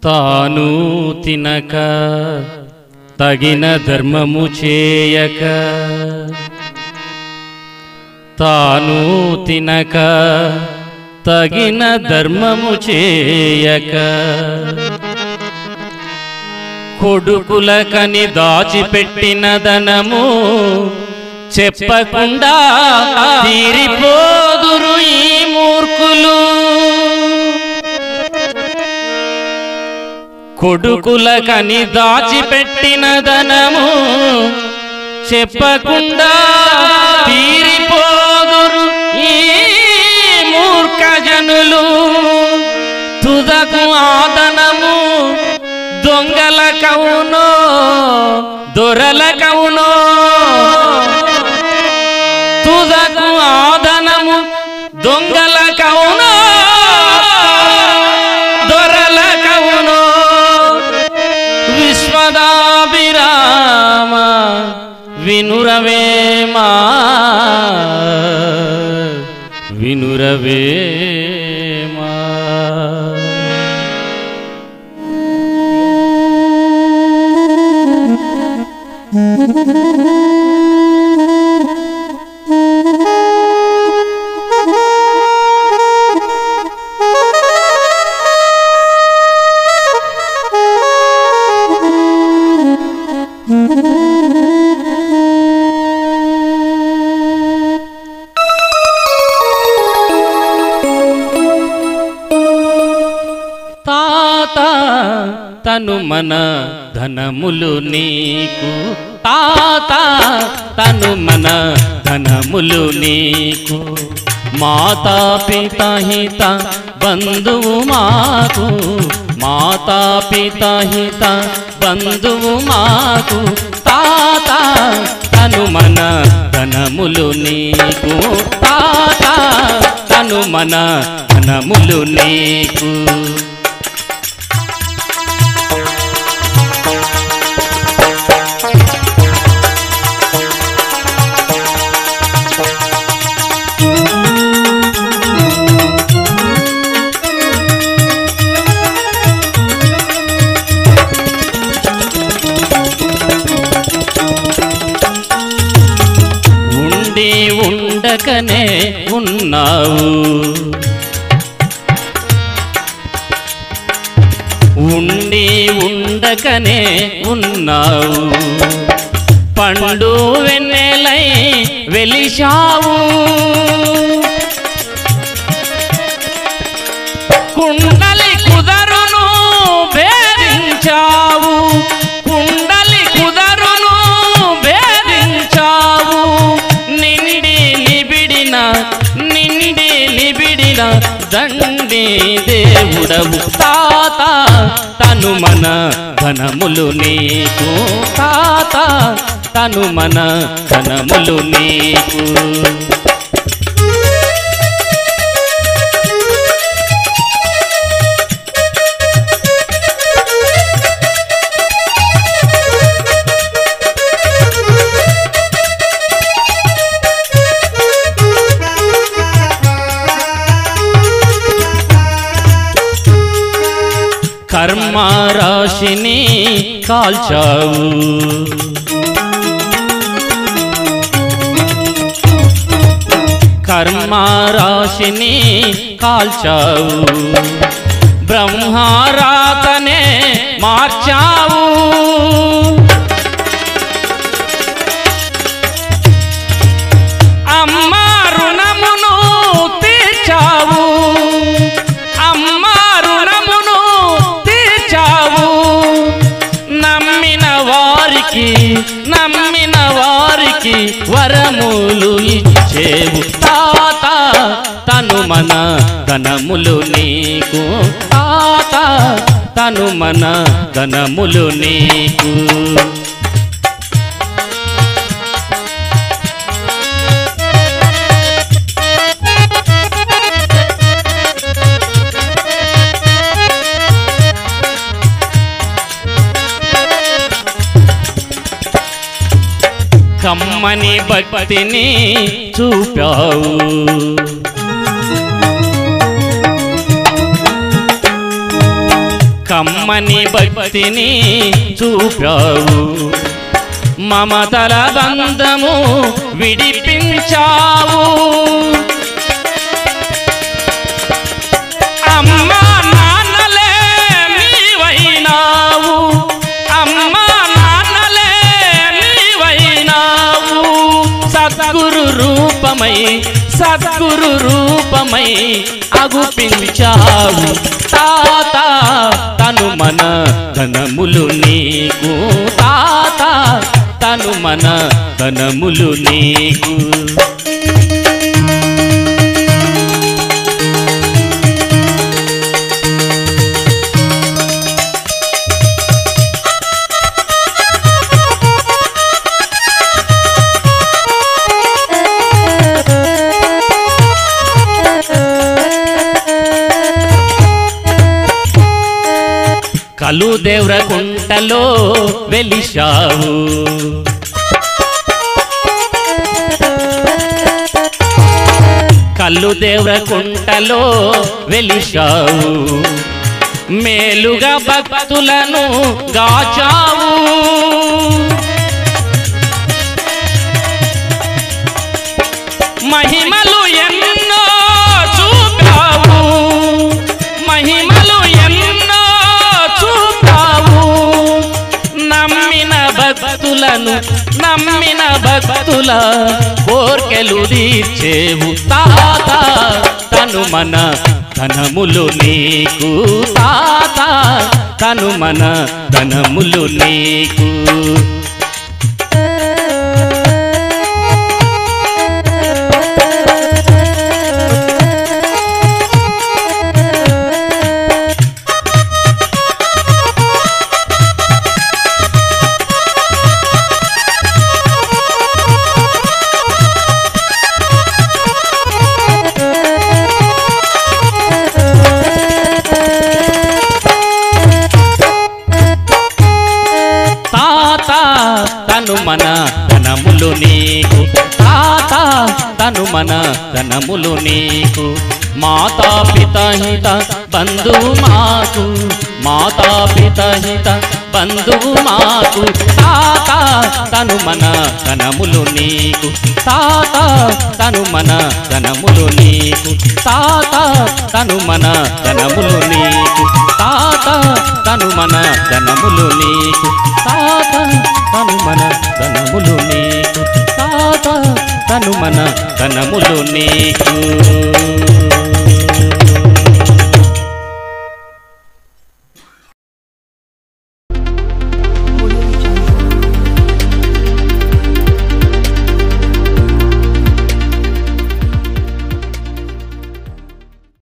తాను తినక తగిన ధర్మము చేయక తాను తినక తగిన ధర్మము చేయక కొడుకులకని దాచిపెట్టిన ధనము చెప్పకుండా తీరిపోదురు ఈ మూర్ఖులు కొడుకులకని దాచిపెట్టిన ధనము చెప్పకుండా తీరిపోదురు ఈ మూర్ఖ జనులు తుదకు ఆదనము దొంగల కవునో దొరల కవునో తుదకు ఆదనము దొంగల కవునో దొరల కవునో విశ్వదాభిరామ వినురవేమా వినురవేమా తాత తను మన ధనములు నీకు తాత తను మన ధనములు నీకు మాతా పిత హిత బంధువు మాకు మాతా పిత హిత బంధువు మాకు తాత తను మన ధనములు నీకు తాత తను మన ధనములు నీకు ఉండి ఉండకనే ఉన్నావు ఉండి ఉండకనే ఉన్నావు పండు వెన్నెలై వెలిశావు కుండలి కుదరును భేదించావు కుండలి కుదరును భేదించావు నిండి నిబిడిన నిండి నిబిడిన దండి దేవుడవు తాత తను మన ధనములు నీకు తాత తను మన ధనములు నీకు కర్మ రాశిని కాల్చావు కర్మ రాశిని కాల్చావు బ్రహ్మారాతనే మార్చావు అమ్మ రుణమును తీర్చావు అమ్మ రుణమును తీర్చావు నమ్మిన వారికి నమ్మిన వారికి వరములు ఇచ్చేవు తాత తను మన ధనములు నీకు తాత తను మన ధనములు నీకు కమ్మని భక్తిని చూపావు కమ్మ కమ్మని భక్తిని చూపావు మమతల బంధము విడిపించావు అమ్మా నాన్నలే నీవైనావు అమ్మా నాన్నలే నీవైనావు సద్గురు రూపమై సద్గురు రూపమై అగుపించావు తాత తను మన ధనములు నీకు తాత తను మన ధనములు నీకు కలు దేవ్ర కుంటలో వెలిశావు కల్లు దేవ్ర కుంటలో వెలిశావు మేలుగా భక్తులను గాచావు మహిమలు ఎన్నో చూపావు మహిమలు ఎన్నో చూపావు నమ్మిన భక్తులను నమ్మిన భక్తుల కోర్కెలు తీర్చేవు తాత తను మన ధనములు నీకు తాత తను మన ధనములు నీకు తాత తను మన ధనములు నీకు తాత తను మన ధనములు నీకు మాతా పిత హిత బంధువు మాకు మాతా పిత హిత బంధువు మాకు తాత తను మన ధనములు నీకు తాత తను మన ధనములు నీకు తాత తను మన ధనములు నీకు తాత తను మన ధనములు నీకు తాత తను మన ధనములు నీకు తాత తను మన ధనములు నీకు